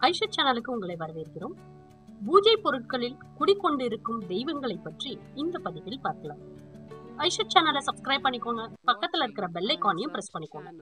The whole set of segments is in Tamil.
ஐஷத் சேனலுக்கு உங்களை வரவேற்கிறோம் பூஜை பொருட்களில் குடிக்கொண்டிருக்கும் தெய்வங்களை பற்றி இந்த பதிவில் பார்க்கலாம் ஐஷத் சேனலை சப்ஸ்கிரைப் பண்ணிக்கோங்க பக்கத்துல இருக்கிற பெல் ஐகானையும் பிரஸ் பண்ணிக்கோங்க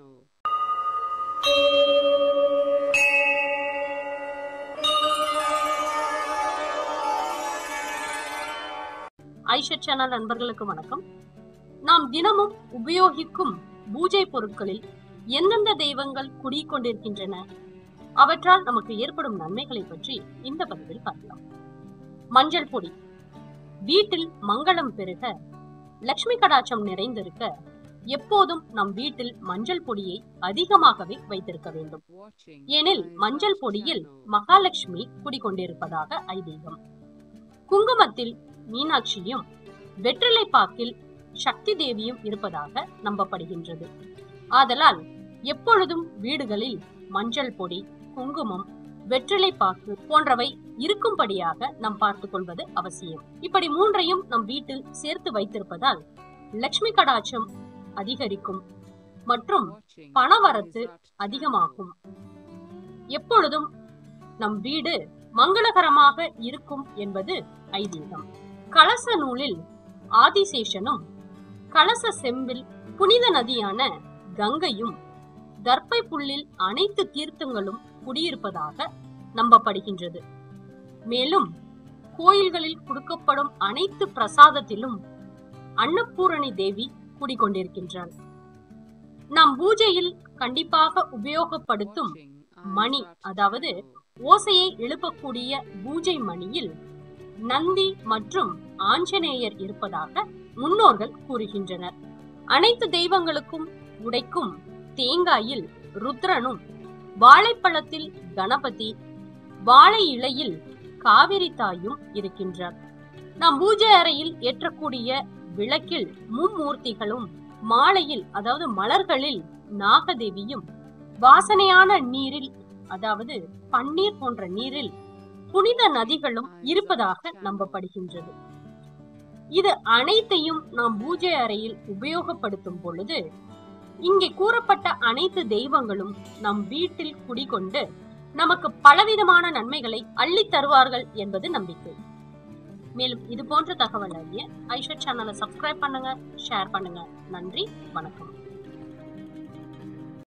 ஐஷத் சேனல் நண்பர்களுக்கு வணக்கம் நாம் தினமும் உபயோகிக்கும் பூஜை பொருட்களில் எந்தெந்த தெய்வங்கள் குடிக்கொண்டிருக்கின்றன அவற்றால் நமக்கு ஏற்படும் நன்மைகளை பற்றி இந்த பதிவில் பார்க்கலாம் மஞ்சள் பொடி வீட்டில் மங்களம் பெருக லட்சுமி கடாட்சம் நிறைந்திருக்க எப்போதும் நம் வீட்டில் மஞ்சள் பொடியை அதிகமாகவே வைத்திருக்க வேண்டும் ஏனில் மஞ்சள் பொடியில் மகாலட்சுமி குடிக்கொண்டிருப்பதாக ஐதீகம் குங்குமத்தில் மீனாட்சியும் வெற்றிலை பாக்கில் சக்தி தேவியும் இருப்பதாக நம்பப்படுகின்றது ஆதலால் எப்பொழுதும் வீடுகளில் மஞ்சள் பொடி குங்குமம் வெற்றிலை பாக்கு போன்றவை இருக்கும்படியாக நாம் பார்த்துக் கொள்வது அவசியம் இப்படி மூன்றையும் நம் வீட்டில் சேர்த்து வைத்திருப்பதால் லட்சுமி கடாட்சம் அதிகரிக்கும் மற்றும் பணவரத்து அதிகமாகும் எப்பொழுதும் நம் வீடு மங்களகரமாக இருக்கும் என்பது ஐதீகம் கலச நூலில் ஆதிசேஷனும் கலச செம்பில் புனித நதியான கங்கையும் தர்ப்பை புல்லில் அனைத்து தீர்த்தங்களும் குடியிருப்பதாக நம்பப்படுகின்றது மேலும் கோயில்களில் கொடுக்கப்படும் அனைத்து பிரசாதத்திலும் அன்னபூரணி தேவி குடிக்கொண்டிருக்கின்றாள் நாம் பூஜையில் கண்டிப்பாக உபயோகப்படுத்தும் மணி அதாவது ஓசையை எழுப்பக்கூடிய பூஜை மணியில் நந்தி மற்றும் ஆஞ்சநேயர் இருப்பதாக முன்னோர்கள் கூறுகின்றனர் அனைத்து தெய்வங்களுக்கும் உடைக்கும் தேங்காயில் ருத்ரனும் வாழைப்பழத்தில் கணபதி வாழை இலையில் காவிரி தாயும் இருக்கின்றார் நாம் பூஜை அறையில் ஏற்றக்கூடிய விளக்கில் மும்மூர்த்திகளும் மாலையில் அதாவது மலர்களில் நாகதேவியும் வாசனையான நீரில் அதாவது பன்னீர் போன்ற நீரில் புனித நதிகளும் இருப்பதாக நம்பப்படுகின்றது இது அனைத்தையும் நாம் பூஜை அறையில் உபயோகப்படுத்தும் பொழுது இங்கே கூறப்பட்ட அனைத்து தெய்வங்களும் நம் வீட்டில் குடிகொண்டு நமக்கு பலவிதமான நன்மைகளை அள்ளித் தருவார்கள் என்பது நம்பிக்கை மேலும் இது போன்ற தகவல் அறிய ஐஷா சேனலை சப்ஸ்கிரைப் பண்ணுங்க ஷேர் பண்ணுங்க நன்றி வணக்கம்